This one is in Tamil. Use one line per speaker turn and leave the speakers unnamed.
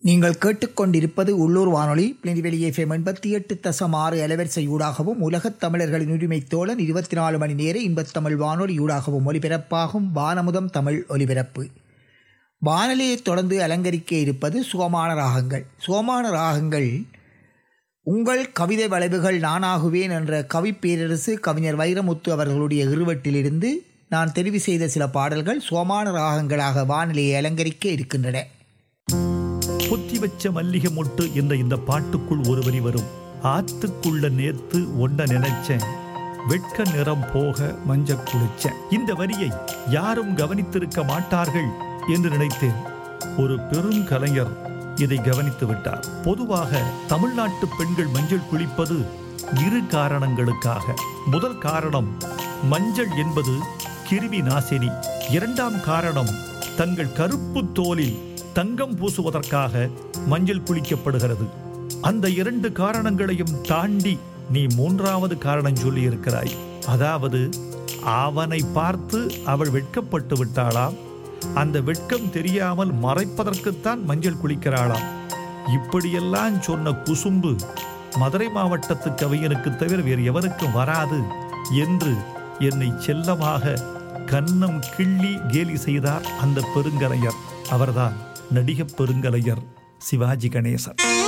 நீங்கள் கேட்டுக்கொண்டிருப்பது உள்ளூர் வானொலி பிளினிவெளி எஃப்எம் எண்பத்தி எட்டு தசம் ஆறு அலைவரிசை ஊடாகவும் உலகத் தமிழர்களின் உரிமை தோழன் இருபத்தி நாலு மணி நேர இன்பத்தமிழ் வானொலி ஊடாகவும் ஒலிபரப்பாகும் வானமுதம் தமிழ் ஒலிபரப்பு வானொலியை தொடர்ந்து அலங்கரிக்க இருப்பது சுகமான ராகங்கள் சுகமான ராகங்கள் உங்கள் கவிதை வளைவுகள் நானாகுவேன் என்ற கவிப்பேரரசு கவிஞர் வைரமுத்து அவர்களுடைய இருவட்டிலிருந்து நான் தெரிவு செய்த சில பாடல்கள் சுகமான ராகங்களாக வானிலையை அலங்கரிக்க இருக்கின்றன
பொத்தி வச்ச மல்லிகை மொட்டு என்ற இந்த பாட்டுக்குள் ஒரு வரி வரும் ஆத்துக்குள்ள நேத்து ஒன்ன நினைச்சேன் வெட்க நிறம் போக மஞ்ச குளிச்சேன் இந்த வரியை யாரும் கவனித்திருக்க மாட்டார்கள் என்று நினைத்தேன் ஒரு பெரும் கலைஞர் இதை கவனித்து விட்டார் பொதுவாக தமிழ்நாட்டு பெண்கள் மஞ்சள் குளிப்பது இரு காரணங்களுக்காக முதல் காரணம் மஞ்சள் என்பது கிருமி நாசினி இரண்டாம் காரணம் தங்கள் கருப்பு தோலில் தங்கம் பூசுவதற்காக மஞ்சள் குளிக்கப்படுகிறது அந்த இரண்டு காரணங்களையும் தாண்டி நீ மூன்றாவது காரணம் சொல்லி இருக்கிறாய் அதாவது அவனை பார்த்து அவள் வெட்கப்பட்டு விட்டாளாம் அந்த வெட்கம் தெரியாமல் மறைப்பதற்குத்தான் மஞ்சள் குளிக்கிறாளாம் இப்படியெல்லாம் சொன்ன குசும்பு மதுரை மாவட்டத்து கவிஞனுக்கு தவிர வேறு எவருக்கும் வராது என்று என்னை செல்லமாக கன்னம் கிள்ளி கேலி செய்தார் அந்த பெருங்கலைஞர் அவர்தான் நடிகப் பெருங்கலைஞர் சிவாஜி கணேசன்